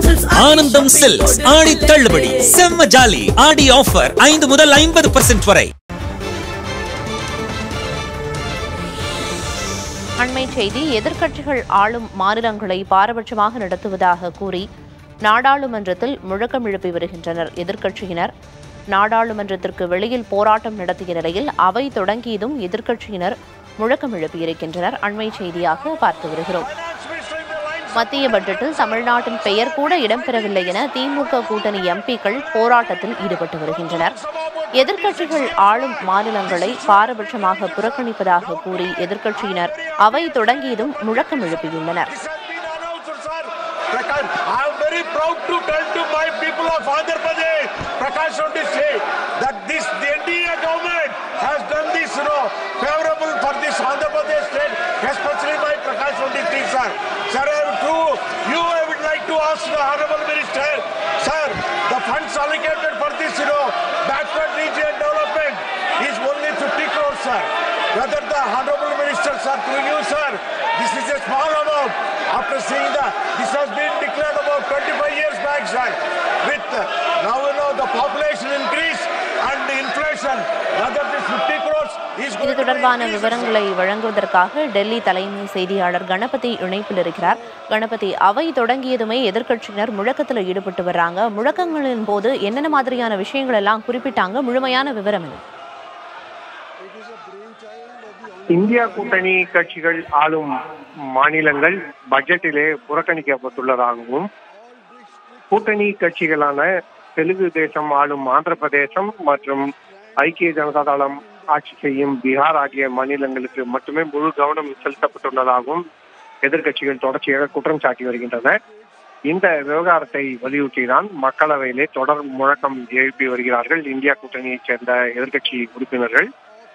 ஆனந்தம் சில்க்ஸ் ஆடி தள்ளுபடி செம்ம ஜாலி ஆடி ஆஃபர் ஐந்து முதல் ஐம்பது பர்சன்ட் வரை அண்மை செய்தி எதிர்க்கட்சிகள் ஆளும் மாநிலங்களை பாரபட்சமாக நடத்துவதாக கூறி நாடாளுமன்றத்தில் முழக்கம் எழுப்பி வருகின்றனர் எதிர்க்கட்சியினர் நாடாளுமன்றத்திற்கு வெளியில் போராட்டம் நடத்திய நிலையில் அவை தொடங்கியதும் எதிர்க்கட்சியினர் முழக்கம் எழுப்பியிருக்கின்றனர் அண்மை செய்தியாக பார்த்து வருகிறோம் மத்திய பட்ஜெட்டில் தமிழ்நாட்டின் பெயர் கூட இடம்பெறவில்லை என திமுக கூட்டணி எம்பிக்கள் போராட்டத்தில் ஈடுபட்டு வருகின்றனர் எதிர்க்கட்சிகள் ஆளும் மாநிலங்களை பாரபட்சமாக புறக்கணிப்பதாக கூறி எதிர்க்கட்சியினர் அவை தொடங்கியதும் முழக்கம் எழுப்பியுள்ளனர் Prakash, I am very proud to tell to my people of Andhra Pradesh, Prakash Reddy say that this the NDA government has done this, you know, favorable for this Andhra Pradesh state, especially my Prakash Reddy thing, sir. Sir, I have to, you I would like to ask the Honorable Minister, sir, the funds allocated for this, you know, backward region development is only 50 crores, sir. Whether the Honorable Minister, sir, through you, sir, this is a small amount. After seeing that, this has been declared about 25 years back, sir. With uh, now, you know, the population increase and the inflation, whether this 50 crores is இது going to be தொடர்பான increased, விவரங்களை வழங்குவதற்காக டெல்லி தலைமை செய்தியாளர் கணபதி இணைப்பில் இருக்கிறார் கணபதி அவை தொடங்கியதுமே எதிர்க்கட்சியினர் முழக்கத்தில் ஈடுபட்டு வர்றாங்க முழக்கங்களின் போது என்னென்ன மாதிரியான விஷயங்கள் எல்லாம் குறிப்பிட்டாங்க முழுமையான விவரம் என்ன இந்தியா கூட்டணி கட்சிகள் ஆளும் மாநிலங்கள் பட்ஜெட்டிலே புறக்கணிக்கப்பட்டுள்ளதாகவும் கூட்டணி கட்சிகளான தெலுங்கு தேசம் ஆளும் ஆந்திர பிரதேசம் மற்றும் ஐக்கிய ஜனதா தளம் ஆட்சி செய்யும் பீகார் ஆகிய மாநிலங்களுக்கு மட்டுமே முழு கவனம் செலுத்தப்பட்டுள்ளதாகவும் எதிர்க்கட்சிகள் தொடர்ச்சியாக குற்றம் சாட்டி வருகின்றன இந்த விவகாரத்தை வலியுறுத்திதான் மக்களவையிலே தொடர் முழக்கம் எழுப்பி வருகிறார்கள் இந்தியா கூட்டணியைச் சேர்ந்த எதிர்க்கட்சி உறுப்பினர்கள்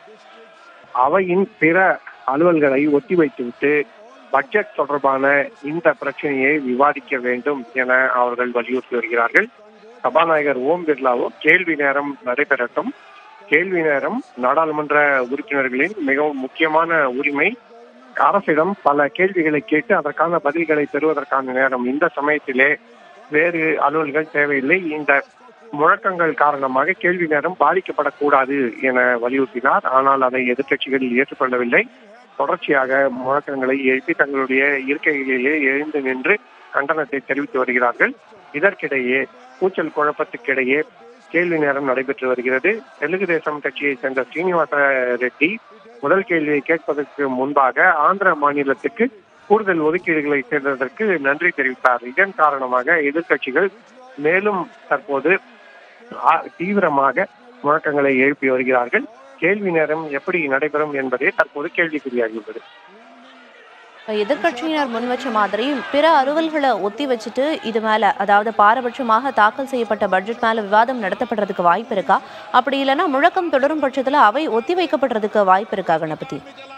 அவையின் பிற அலுவல்களை ஒத்திவைத்துவிட்டு பட்ஜெட் தொடர்பான இந்த பிரச்சனையை விவாதிக்க வேண்டும் என அவர்கள் வலியுறுத்தி வருகிறார்கள் சபாநாயகர் ஓம் பிர்லாவோ கேள்வி நேரம் நடைபெறட்டும் கேள்வி நேரம் நாடாளுமன்ற உறுப்பினர்களின் மிகவும் முக்கியமான உரிமை அரசிடம் பல கேள்விகளை கேட்டு அதற்கான பதில்களை பெறுவதற்கான நேரம் இந்த சமயத்திலே வேறு அலுவல்கள் தேவையில்லை இந்த முழக்கங்கள் காரணமாக கேள்வி நேரம் பாதிக்கப்படக்கூடாது என வலியுறுத்தினார் ஆனால் அதை எதிர்க்கட்சிகள் ஏற்றுக்கொள்ளவில்லை தொடர்ச்சியாக முழக்கங்களை எழுப்பி தங்களுடைய இருக்கைகளிலே எழுந்து நின்று கண்டனத்தை தெரிவித்து வருகிறார்கள் இதற்கிடையே கூச்சல் குழப்பத்துக்கிடையே கேள்வி நேரம் நடைபெற்று வருகிறது தெலுங்கு தேசம் கட்சியைச் சேர்ந்த ஸ்ரீனிவாச ரெட்டி முதல் கேள்வியை கேட்பதற்கு முன்பாக ஆந்திர மாநிலத்துக்கு கூடுதல் ஒதுக்கீடுகளை சேர்ந்ததற்கு நன்றி தெரிவித்தார் இதன் காரணமாக எதிர்க்கட்சிகள் மேலும் தற்போது ஆ- தீவிரமாக முழக்கங்களை எழுப்பி வருகிறார்கள் கேள்வி நேரம் எப்படி நடைபெறும் என்பதே தற்போது கேள்விக்குறியாகியுள்ளது எதிர்க்கட்சியினர் முன்வச்ச மாதிரி பிற அலுவல்களை ஒத்தி வச்சுட்டு இது மேல அதாவது பாரபட்சமாக தாக்கல் செய்யப்பட்ட பட்ஜெட் மேல விவாதம் நடத்தப்படுறதுக்கு வாய்ப்பு இருக்கா அப்படி இல்லைன்னா முழக்கம் தொடரும் பட்சத்துல அவை ஒத்தி வைக்கப்படுறதுக்கு வாய்ப்பு இருக்கா கணபதி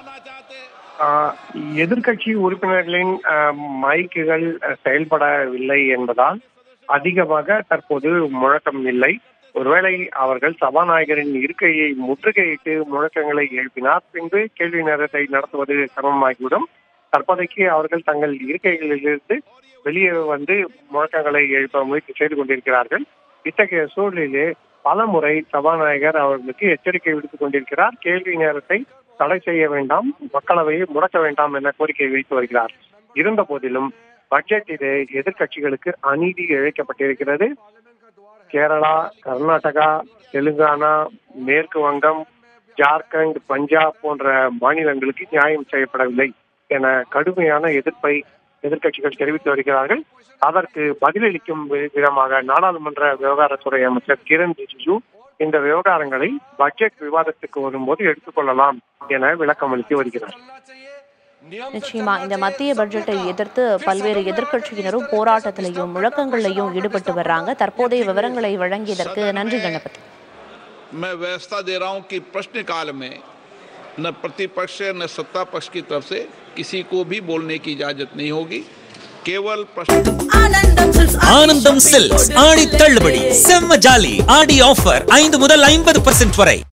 ஆஹ் எதிர்க்கட்சி உறுப்பினர்களின் ஆஹ், மைக்குகள் அஹ், செயல்படவில்லை என்பதால் அதிகமாக தற்போது முழக்கம் இல்லை ஒருவேளை அவர்கள் சபாநாயகரின் இருக்கையை முற்றுகையிட்டு முழக்கங்களை எழுப்பினார் பின்பு கேள்வி நேரத்தை நடத்துவது சிரமமாகிவிடும் தற்போதைக்கு அவர்கள் தங்கள் இருக்கைகளிலிருந்து வெளியே வந்து முழக்கங்களை எழுப்ப முயற்சி செய்து கொண்டிருக்கிறார்கள் இத்தகைய சூழலிலே பல முறை சபாநாயகர் அவர்களுக்கு எச்சரிக்கை விடுத்துக் கொண்டிருக்கிறார் கேள்வி நேரத்தை தடை செய்ய வேண்டாம் மக்களவையை முடக்க வேண்டாம் என கோரிக்கை வைத்து வருகிறார் இருந்த போதிலும் பட்ஜெட்டிலே எதிர்க்கட்சிகளுக்கு அநீதி இழைக்கப்பட்டிருக்கிறது கேரளா கர்நாடகா தெலுங்கானா மேற்கு வங்கம் ஜார்க்கண்ட் பஞ்சாப் போன்ற மாநிலங்களுக்கு நியாயம் செய்யப்படவில்லை என கடுமையான எதிர்ப்பை எதிர்க்கட்சிகள் தெரிவித்து வருகிறார்கள் அதற்கு பதிலளிக்கும் வி- விதமாக நாடாளுமன்ற விவகாரத்துறை அமைச்சர் கிரண் ரிஜிஜு இந்த விவகாரங்களை பட்ஜெட் விவாதத்துக்கு வரும்போது எடுத்துக்கொள்ளலாம் என விளக்கம் அளித்து வருகிறார் நிச்சயமா இந்த மத்திய பட்ஜெட்டை எதிர்த்து பல்வேறு எதிர்க்கட்சியினரும் போராட்டத்திலையும் முழக்கங்களையும் ஈடுபட்டு வர்றாங்க தற்போதைய விவரங்களை வழங்கியதற்கு நன்றி கணபதி मैं व्यवस्था दे रहा हूं कि प्रश्नकाल में न प्रतिपक्ष न सत्ता पक्ष की तरफ से किसी को भी बोलने की इजाजत नहीं होगी केवल प्रश्न ஆனந்தம் சில்க்ஸ் ஆடி தள்ளுபடி செம்ம ஜாலி ஆடி ஆஃபர் ஐந்து முதல் ஐம்பது பர்சன்ட் வரை